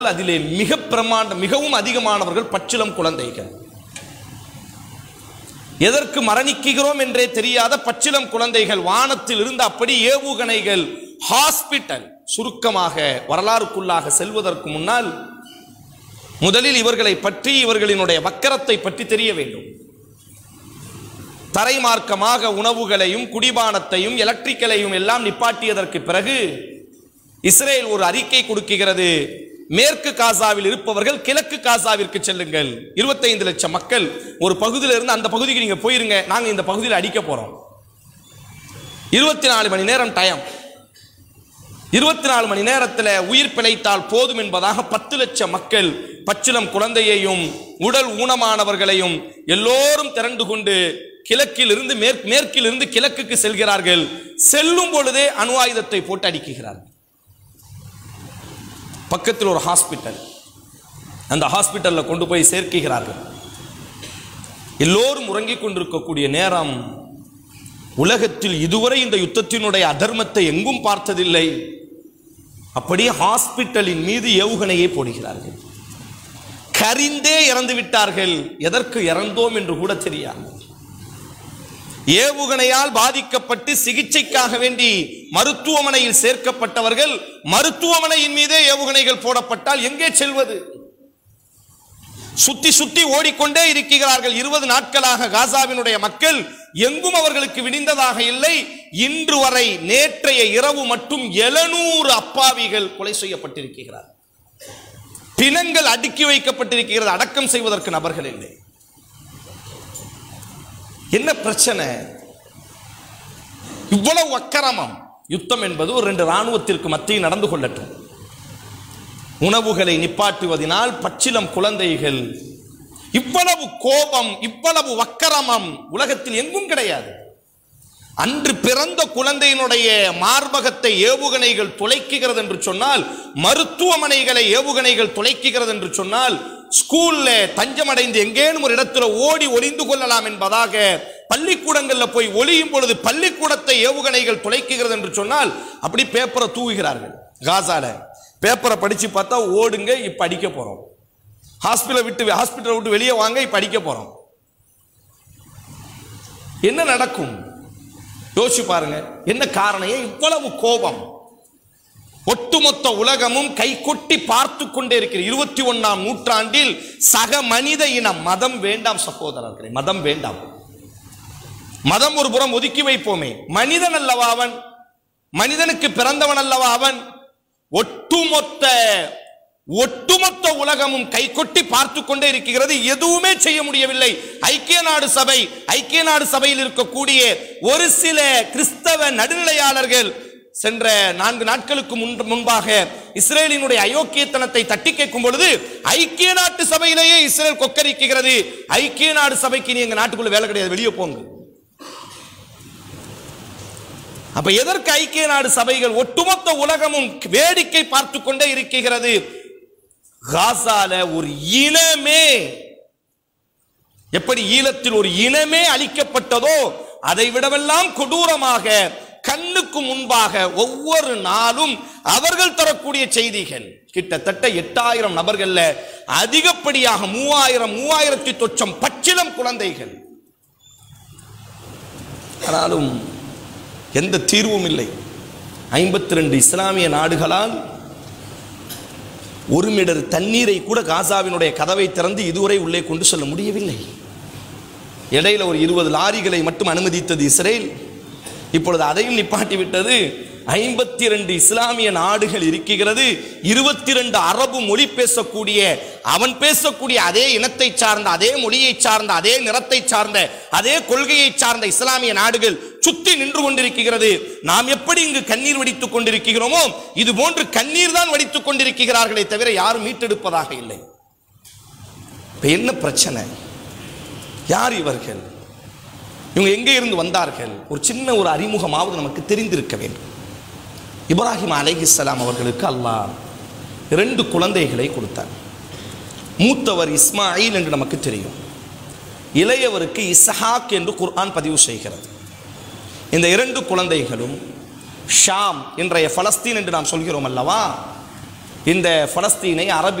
அதிலே மிக பிரமாண்ட மிகவும் அதிகமானவர்கள் பச்சிளம் குழந்தைகள் எதற்கு மரணிக்கிறோம் என்றே தெரியாத பச்சிளம் குழந்தைகள் வானத்தில் இருந்து அப்படி ஏவுகணைகள் ஹாஸ்பிட்டல் சுருக்கமாக வரலாறுக்குள்ளாக செல்வதற்கு முன்னால் முதலில் இவர்களை பற்றி இவர்களினுடைய வக்கரத்தை பற்றி தெரிய வேண்டும் தரைமார்க்கமாக உணவுகளையும் குடிபானத்தையும் எலக்ட்ரிக்கலையும் எல்லாம் நிப்பாட்டியதற்கு பிறகு இஸ்ரேல் ஒரு அறிக்கை கொடுக்கிறது மேற்கு காசாவில் இருப்பவர்கள் கிழக்கு காசாவிற்கு செல்லுங்கள் 25 லட்சம் மக்கள் ஒரு பகுதியில் இருந்து அந்த பகுதிக்கு நீங்க போயிருங்க நாங்க இந்த பகுதியில் அடிக்க போறோம் இருபத்தி நாலு மணி நேரம் டைம் இருபத்தி நாலு மணி நேரத்தில் உயிர் பிழைத்தால் போதும் என்பதாக பத்து லட்சம் மக்கள் பச்சிலம் குழந்தையையும் உடல் ஊனமானவர்களையும் எல்லோரும் திரண்டு கொண்டு கிழக்கில் இருந்து மேற்கு மேற்கில் இருந்து கிழக்குக்கு செல்கிறார்கள் செல்லும் பொழுதே அணு ஆயுதத்தை போட்டு அடிக்குகிறார்கள் பக்கத்தில் ஒரு ஹாஸ்பிட்டல் அந்த ஹாஸ்பிட்டல்ல கொண்டு போய் சேர்க்கிறார்கள் எல்லோரும் உறங்கிக் கொண்டிருக்கக்கூடிய நேரம் உலகத்தில் இதுவரை இந்த யுத்தத்தினுடைய அதர்மத்தை எங்கும் பார்த்ததில்லை அப்படியே ஹாஸ்பிட்டலின் மீது ஏவுகணையை போடுகிறார்கள் கரிந்தே இறந்து விட்டார்கள் எதற்கு இறந்தோம் என்று கூட தெரியாது ஏவுகணையால் பாதிக்கப்பட்டு சிகிச்சைக்காக வேண்டி மருத்துவமனையில் சேர்க்கப்பட்டவர்கள் மருத்துவமனையின் மீதே ஏவுகணைகள் போடப்பட்டால் எங்கே செல்வது சுத்தி சுத்தி ஓடிக்கொண்டே இருக்கிறார்கள் இருபது நாட்களாக காசாவினுடைய மக்கள் எங்கும் அவர்களுக்கு விடிந்ததாக இல்லை இன்று வரை நேற்றைய இரவு மட்டும் எழுநூறு அப்பாவிகள் கொலை செய்யப்பட்டிருக்கிறார் பிணங்கள் அடுக்கி வைக்கப்பட்டிருக்கிறது அடக்கம் செய்வதற்கு நபர்கள் இல்லை என்ன பிரச்சனை இவ்வளவு அக்கிரமம் யுத்தம் என்பது ஒரு ரெண்டு ராணுவத்திற்கு மத்தியில் நடந்து கொள்ளட்டும் உணவுகளை நிப்பாட்டுவதனால் பச்சிலம் குழந்தைகள் இவ்வளவு கோபம் இவ்வளவு வக்கரமம் உலகத்தில் எங்கும் கிடையாது அன்று பிறந்த குழந்தையினுடைய மார்பகத்தை ஏவுகணைகள் துளைக்குகிறது என்று சொன்னால் மருத்துவமனைகளை ஏவுகணைகள் துளைக்குகிறது என்று சொன்னால் ஸ்கூல்ல தஞ்சமடைந்து எங்கேனும் ஒரு இடத்துல ஓடி ஒளிந்து கொள்ளலாம் என்பதாக பள்ளிக்கூடங்கள்ல போய் ஒளியும் பொழுது பள்ளிக்கூடத்தை ஏவுகணைகள் துளைக்குகிறது என்று சொன்னால் அப்படி பேப்பரை தூவுகிறார்கள் காசால பேப்பரை படிச்சு பார்த்தா ஓடுங்க இப்ப அடிக்க போறோம் ஹாஸ்பிட்டலை விட்டு ஹாஸ்பிட்டலை விட்டு வெளியே வாங்க இப்ப அடிக்க போறோம் என்ன நடக்கும் யோசிச்சு பாருங்க என்ன காரணம் ஏன் இவ்வளவு கோபம் ஒட்டுமொத்த உலகமும் கைகொட்டி பார்த்து கொண்டே இருக்கிற இருபத்தி ஒன்னாம் நூற்றாண்டில் சக மனித இனம் மதம் வேண்டாம் சகோதரர்களே மதம் வேண்டாம் மதம் ஒரு புறம் ஒதுக்கி வைப்போமே மனிதன் அல்லவா அவன் மனிதனுக்கு பிறந்தவன் அல்லவா அவன் ஒட்டுமொத்த ஒட்டுமொத்த உலகமும் கைகொட்டி பார்த்து கொண்டே இருக்கிறது எதுவுமே செய்ய முடியவில்லை ஐக்கிய நாடு சபை ஐக்கிய நாடு சபையில் இருக்கக்கூடிய ஒரு சில கிறிஸ்தவ நடுநிலையாளர்கள் சென்ற நான்கு நாட்களுக்கு முன் முன்பாக இஸ்ரேலினுடைய அயோக்கியத்தனத்தை தட்டி கேட்கும் பொழுது ஐக்கிய நாட்டு சபையிலேயே இஸ்ரேல் கொக்கரிக்கிறது ஐக்கிய நாடு சபைக்கு நீ எங்க நாட்டுக்குள்ள வேலை கிடையாது வெளியே போங்க அப்ப எதற்கு ஐக்கிய நாடு சபைகள் ஒட்டுமொத்த உலகமும் வேடிக்கை பார்த்து கொண்டே இருக்கிறது காசால ஒரு இனமே எப்படி ஈழத்தில் ஒரு இனமே அழிக்கப்பட்டதோ அதை விடவெல்லாம் கொடூரமாக கண்ணுக்கு முன்பாக ஒவ்வொரு நாளும் அவர்கள் தரக்கூடிய செய்திகள் கிட்டத்தட்ட எட்டாயிரம் நபர்கள்ல அதிகப்படியாக மூவாயிரம் மூவாயிரத்தி தொச்சம் பச்சிலம் குழந்தைகள் ஆனாலும் எந்த தீர்வும் இல்லை ஐம்பத்தி ரெண்டு இஸ்லாமிய நாடுகளால் ஒரு மிடர் தண்ணீரை கூட காசாவினுடைய கதவை திறந்து இதுவரை உள்ளே கொண்டு செல்ல முடியவில்லை இடையில ஒரு இருபது லாரிகளை மட்டும் அனுமதித்தது இஸ்ரேல் இப்பொழுது அதையும் நிப்பாட்டி விட்டது ஐம்பத்தி ரெண்டு இஸ்லாமிய நாடுகள் இருக்கிறது இருபத்தி ரெண்டு அரபு மொழி பேசக்கூடிய அவன் பேசக்கூடிய அதே இனத்தை சார்ந்த அதே மொழியை சார்ந்த அதே நிறத்தை சார்ந்த அதே கொள்கையை சார்ந்த இஸ்லாமிய நாடுகள் சுத்தி நின்று கொண்டிருக்கிறது நாம் எப்படி இங்கு கண்ணீர் வடித்துக் கொண்டிருக்கிறோமோ இது போன்று கண்ணீர் தான் வடித்துக் கொண்டிருக்கிறார்களே தவிர யாரும் மீட்டெடுப்பதாக இல்லை இப்ப என்ன பிரச்சனை யார் இவர்கள் இவங்க எங்கே இருந்து வந்தார்கள் ஒரு சின்ன ஒரு அறிமுகமாவது நமக்கு தெரிந்திருக்க வேண்டும் இப்ராஹிம் அலைஹிஸ்ஸலாம் அவர்களுக்கு அல்லாஹ் இரண்டு குழந்தைகளை கொடுத்தார் மூத்தவர் இஸ்மாயில் என்று நமக்கு தெரியும் இளையவருக்கு இஸ்ஹாக் என்று குர்ஆன் பதிவு செய்கிறது இந்த இரண்டு குழந்தைகளும் ஷாம் இன்றைய பலஸ்தீன் என்று நாம் சொல்கிறோம் அல்லவா இந்த பலஸ்தீனை அரபி